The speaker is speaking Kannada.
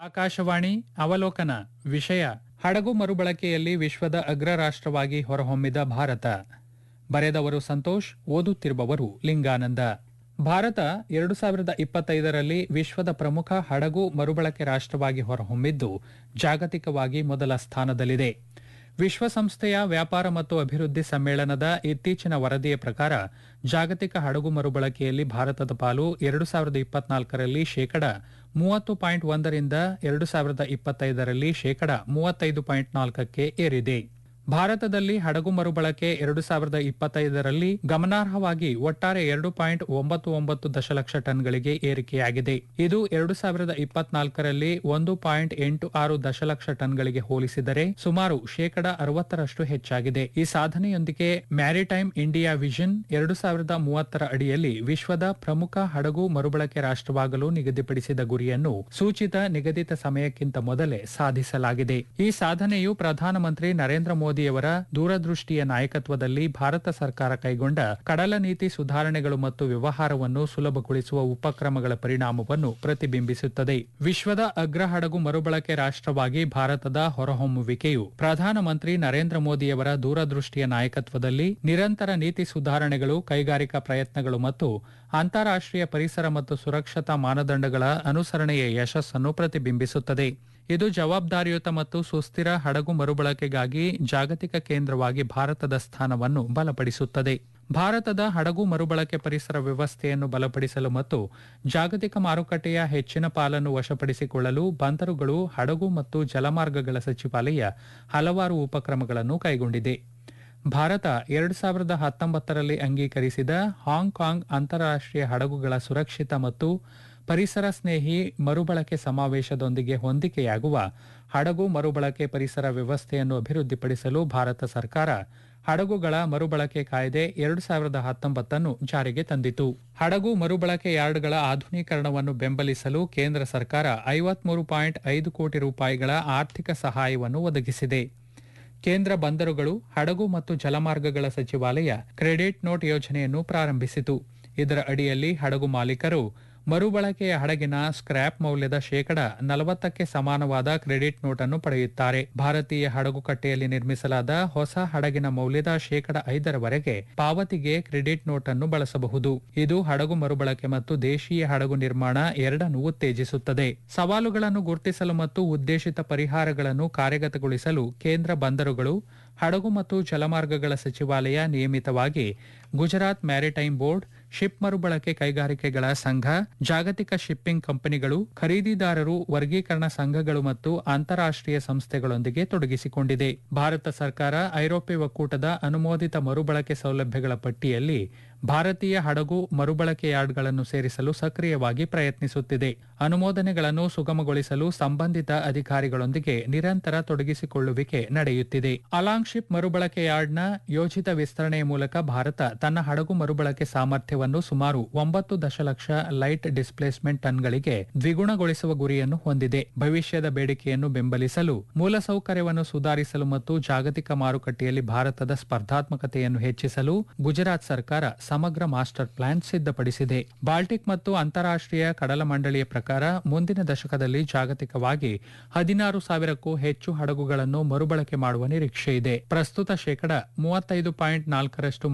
ಆಕಾಶವಾಣಿ ಅವಲೋಕನ ವಿಷಯ ಹಡಗು ಮರುಬಳಕೆಯಲ್ಲಿ ವಿಶ್ವದ ಅಗ್ರ ರಾಷ್ಟ್ರವಾಗಿ ಹೊರಹೊಮ್ಮಿದ ಭಾರತ ಬರೆದವರು ಸಂತೋಷ್ ಓದುತ್ತಿರುವವರು ಲಿಂಗಾನಂದ ಭಾರತ ಎರಡು ಸಾವಿರದ ಇಪ್ಪತ್ತೈದರಲ್ಲಿ ವಿಶ್ವದ ಪ್ರಮುಖ ಹಡಗು ಮರುಬಳಕೆ ರಾಷ್ಟ್ರವಾಗಿ ಹೊರಹೊಮ್ಮಿದ್ದು ಜಾಗತಿಕವಾಗಿ ಮೊದಲ ಸ್ಥಾನದಲ್ಲಿದೆ ವಿಶ್ವಸಂಸ್ಥೆಯ ವ್ಯಾಪಾರ ಮತ್ತು ಅಭಿವೃದ್ಧಿ ಸಮ್ಮೇಳನದ ಇತ್ತೀಚಿನ ವರದಿಯ ಪ್ರಕಾರ ಜಾಗತಿಕ ಹಡಗು ಮರುಬಳಕೆಯಲ್ಲಿ ಭಾರತದ ಪಾಲು ಎರಡು ಸಾವಿರದ ಇಪ್ಪತ್ನಾಲ್ಕರಲ್ಲಿ ಶೇಕಡ ಮೂವತ್ತು ಪಾಯಿಂಟ್ ಒಂದರಿಂದ ಎರಡು ಸಾವಿರದ ಇಪ್ಪತ್ತೈದರಲ್ಲಿ ಶೇಕಡ ಮೂವತ್ತೈದು ಪಾಯಿಂಟ್ ನಾಲ್ಕಕ್ಕೆ ಏರಿದೆ ಭಾರತದಲ್ಲಿ ಹಡಗು ಮರುಬಳಕೆ ಎರಡು ಸಾವಿರದ ಇಪ್ಪತ್ತೈದರಲ್ಲಿ ಗಮನಾರ್ಹವಾಗಿ ಒಟ್ಟಾರೆ ಎರಡು ಪಾಯಿಂಟ್ ಒಂಬತ್ತು ಒಂಬತ್ತು ದಶಲಕ್ಷ ಟನ್ಗಳಿಗೆ ಏರಿಕೆಯಾಗಿದೆ ಇದು ಎರಡು ಸಾವಿರದ ಇಪ್ಪತ್ನಾಲ್ಕರಲ್ಲಿ ಒಂದು ಪಾಯಿಂಟ್ ಎಂಟು ಆರು ದಶಲಕ್ಷ ಟನ್ಗಳಿಗೆ ಹೋಲಿಸಿದರೆ ಸುಮಾರು ಶೇಕಡ ಅರವತ್ತರಷ್ಟು ಹೆಚ್ಚಾಗಿದೆ ಈ ಸಾಧನೆಯೊಂದಿಗೆ ಮ್ಯಾರಿಟೈಮ್ ಇಂಡಿಯಾ ವಿಷನ್ ಎರಡು ಸಾವಿರದ ಮೂವತ್ತರ ಅಡಿಯಲ್ಲಿ ವಿಶ್ವದ ಪ್ರಮುಖ ಹಡಗು ಮರುಬಳಕೆ ರಾಷ್ಟ್ರವಾಗಲು ನಿಗದಿಪಡಿಸಿದ ಗುರಿಯನ್ನು ಸೂಚಿತ ನಿಗದಿತ ಸಮಯಕ್ಕಿಂತ ಮೊದಲೇ ಸಾಧಿಸಲಾಗಿದೆ ಈ ಸಾಧನೆಯು ಪ್ರಧಾನಮಂತ್ರಿ ನರೇಂದ್ರ ಮೋದಿಯವರ ದೂರದೃಷ್ಟಿಯ ನಾಯಕತ್ವದಲ್ಲಿ ಭಾರತ ಸರ್ಕಾರ ಕೈಗೊಂಡ ಕಡಲ ನೀತಿ ಸುಧಾರಣೆಗಳು ಮತ್ತು ವ್ಯವಹಾರವನ್ನು ಸುಲಭಗೊಳಿಸುವ ಉಪಕ್ರಮಗಳ ಪರಿಣಾಮವನ್ನು ಪ್ರತಿಬಿಂಬಿಸುತ್ತದೆ ವಿಶ್ವದ ಅಗ್ರ ಹಡಗು ಮರುಬಳಕೆ ರಾಷ್ಟ್ರವಾಗಿ ಭಾರತದ ಹೊರಹೊಮ್ಮುವಿಕೆಯು ಪ್ರಧಾನಮಂತ್ರಿ ನರೇಂದ್ರ ಮೋದಿಯವರ ದೂರದೃಷ್ಟಿಯ ನಾಯಕತ್ವದಲ್ಲಿ ನಿರಂತರ ನೀತಿ ಸುಧಾರಣೆಗಳು ಕೈಗಾರಿಕಾ ಪ್ರಯತ್ನಗಳು ಮತ್ತು ಅಂತಾರಾಷ್ಟ್ರೀಯ ಪರಿಸರ ಮತ್ತು ಸುರಕ್ಷತಾ ಮಾನದಂಡಗಳ ಅನುಸರಣೆಯ ಯಶಸ್ಸನ್ನು ಪ್ರತಿಬಿಂಬಿಸುತ್ತದೆ ಇದು ಜವಾಬ್ದಾರಿಯುತ ಮತ್ತು ಸುಸ್ಥಿರ ಹಡಗು ಮರುಬಳಕೆಗಾಗಿ ಜಾಗತಿಕ ಕೇಂದ್ರವಾಗಿ ಭಾರತದ ಸ್ಥಾನವನ್ನು ಬಲಪಡಿಸುತ್ತದೆ ಭಾರತದ ಹಡಗು ಮರುಬಳಕೆ ಪರಿಸರ ವ್ಯವಸ್ಥೆಯನ್ನು ಬಲಪಡಿಸಲು ಮತ್ತು ಜಾಗತಿಕ ಮಾರುಕಟ್ಟೆಯ ಹೆಚ್ಚಿನ ಪಾಲನ್ನು ವಶಪಡಿಸಿಕೊಳ್ಳಲು ಬಂದರುಗಳು ಹಡಗು ಮತ್ತು ಜಲಮಾರ್ಗಗಳ ಸಚಿವಾಲಯ ಹಲವಾರು ಉಪಕ್ರಮಗಳನ್ನು ಕೈಗೊಂಡಿದೆ ಭಾರತ ಎರಡು ಸಾವಿರದ ಹತ್ತೊಂಬತ್ತರಲ್ಲಿ ಅಂಗೀಕರಿಸಿದ ಹಾಂಗ್ಕಾಂಗ್ ಅಂತಾರಾಷ್ಟ್ರೀಯ ಹಡಗುಗಳ ಸುರಕ್ಷಿತ ಮತ್ತು ಪರಿಸರ ಸ್ನೇಹಿ ಮರುಬಳಕೆ ಸಮಾವೇಶದೊಂದಿಗೆ ಹೊಂದಿಕೆಯಾಗುವ ಹಡಗು ಮರುಬಳಕೆ ಪರಿಸರ ವ್ಯವಸ್ಥೆಯನ್ನು ಅಭಿವೃದ್ಧಿಪಡಿಸಲು ಭಾರತ ಸರ್ಕಾರ ಹಡಗುಗಳ ಮರುಬಳಕೆ ಕಾಯ್ದೆ ಎರಡು ಸಾವಿರದ ಹತ್ತೊಂಬತ್ತನ್ನು ಜಾರಿಗೆ ತಂದಿತು ಹಡಗು ಮರುಬಳಕೆ ಯಾರ್ಡ್ಗಳ ಆಧುನೀಕರಣವನ್ನು ಬೆಂಬಲಿಸಲು ಕೇಂದ್ರ ಸರ್ಕಾರ ಐವತ್ಮೂರು ಪಾಯಿಂಟ್ ಐದು ಕೋಟಿ ರೂಪಾಯಿಗಳ ಆರ್ಥಿಕ ಸಹಾಯವನ್ನು ಒದಗಿಸಿದೆ ಕೇಂದ್ರ ಬಂದರುಗಳು ಹಡಗು ಮತ್ತು ಜಲಮಾರ್ಗಗಳ ಸಚಿವಾಲಯ ಕ್ರೆಡಿಟ್ ನೋಟ್ ಯೋಜನೆಯನ್ನು ಪ್ರಾರಂಭಿಸಿತು ಇದರ ಅಡಿಯಲ್ಲಿ ಹಡಗು ಮಾಲೀಕರು ಮರುಬಳಕೆಯ ಹಡಗಿನ ಸ್ಕ್ರ್ಯಾಪ್ ಮೌಲ್ಯದ ಶೇಕಡ ನಲವತ್ತಕ್ಕೆ ಸಮಾನವಾದ ಕ್ರೆಡಿಟ್ ನೋಟ್ ಅನ್ನು ಪಡೆಯುತ್ತಾರೆ ಭಾರತೀಯ ಹಡಗು ಕಟ್ಟೆಯಲ್ಲಿ ನಿರ್ಮಿಸಲಾದ ಹೊಸ ಹಡಗಿನ ಮೌಲ್ಯದ ಶೇಕಡ ಐದರವರೆಗೆ ಪಾವತಿಗೆ ಕ್ರೆಡಿಟ್ ನೋಟ್ ಅನ್ನು ಬಳಸಬಹುದು ಇದು ಹಡಗು ಮರುಬಳಕೆ ಮತ್ತು ದೇಶೀಯ ಹಡಗು ನಿರ್ಮಾಣ ಎರಡನ್ನೂ ಉತ್ತೇಜಿಸುತ್ತದೆ ಸವಾಲುಗಳನ್ನು ಗುರುತಿಸಲು ಮತ್ತು ಉದ್ದೇಶಿತ ಪರಿಹಾರಗಳನ್ನು ಕಾರ್ಯಗತಗೊಳಿಸಲು ಕೇಂದ್ರ ಬಂದರುಗಳು ಹಡಗು ಮತ್ತು ಜಲಮಾರ್ಗಗಳ ಸಚಿವಾಲಯ ನಿಯಮಿತವಾಗಿ ಗುಜರಾತ್ ಮ್ಯಾರಿಟೈಮ್ ಬೋರ್ಡ್ ಶಿಪ್ ಮರುಬಳಕೆ ಕೈಗಾರಿಕೆಗಳ ಸಂಘ ಜಾಗತಿಕ ಶಿಪ್ಪಿಂಗ್ ಕಂಪನಿಗಳು ಖರೀದಿದಾರರು ವರ್ಗೀಕರಣ ಸಂಘಗಳು ಮತ್ತು ಅಂತಾರಾಷ್ಟ್ರೀಯ ಸಂಸ್ಥೆಗಳೊಂದಿಗೆ ತೊಡಗಿಸಿಕೊಂಡಿದೆ ಭಾರತ ಸರ್ಕಾರ ಐರೋಪ್ಯ ಒಕ್ಕೂಟದ ಅನುಮೋದಿತ ಮರುಬಳಕೆ ಸೌಲಭ್ಯಗಳ ಪಟ್ಟಿಯಲ್ಲಿ ಭಾರತೀಯ ಹಡಗು ಮರುಬಳಕೆ ಯಾರ್ಡ್ಗಳನ್ನು ಸೇರಿಸಲು ಸಕ್ರಿಯವಾಗಿ ಪ್ರಯತ್ನಿಸುತ್ತಿದೆ ಅನುಮೋದನೆಗಳನ್ನು ಸುಗಮಗೊಳಿಸಲು ಸಂಬಂಧಿತ ಅಧಿಕಾರಿಗಳೊಂದಿಗೆ ನಿರಂತರ ತೊಡಗಿಸಿಕೊಳ್ಳುವಿಕೆ ನಡೆಯುತ್ತಿದೆ ಅಲಾಂಗ್ ಶಿಪ್ ಮರುಬಳಕೆ ಯಾರ್ಡ್ನ ಯೋಜಿತ ವಿಸ್ತರಣೆಯ ಮೂಲಕ ಭಾರತ ತನ್ನ ಹಡಗು ಮರುಬಳಕೆ ಸಾಮರ್ಥ್ಯವನ್ನು ಸುಮಾರು ಒಂಬತ್ತು ದಶಲಕ್ಷ ಲೈಟ್ ಡಿಸ್ಪ್ಲೇಸ್ಮೆಂಟ್ ಟನ್ಗಳಿಗೆ ದ್ವಿಗುಣಗೊಳಿಸುವ ಗುರಿಯನ್ನು ಹೊಂದಿದೆ ಭವಿಷ್ಯದ ಬೇಡಿಕೆಯನ್ನು ಬೆಂಬಲಿಸಲು ಮೂಲಸೌಕರ್ಯವನ್ನು ಸುಧಾರಿಸಲು ಮತ್ತು ಜಾಗತಿಕ ಮಾರುಕಟ್ಟೆಯಲ್ಲಿ ಭಾರತದ ಸ್ಪರ್ಧಾತ್ಮಕತೆಯನ್ನು ಹೆಚ್ಚಿಸಲು ಗುಜರಾತ್ ಸರ್ಕಾರ ಸಮಗ್ರ ಮಾಸ್ಟರ್ ಪ್ಲಾನ್ ಸಿದ್ಧಪಡಿಸಿದೆ ಬಾಲ್ಟಿಕ್ ಮತ್ತು ಅಂತಾರಾಷ್ಟ್ರೀಯ ಕಡಲ ಮಂಡಳಿಯ ಪ್ರಕಾರ ಮುಂದಿನ ದಶಕದಲ್ಲಿ ಜಾಗತಿಕವಾಗಿ ಹದಿನಾರು ಸಾವಿರಕ್ಕೂ ಹೆಚ್ಚು ಹಡಗುಗಳನ್ನು ಮರುಬಳಕೆ ಮಾಡುವ ನಿರೀಕ್ಷೆ ಇದೆ ಪ್ರಸ್ತುತ ಶೇಕಡ ಮೂವತ್ತೈದು ಪಾಯಿಂಟ್ ನಾಲ್ಕರಷ್ಟು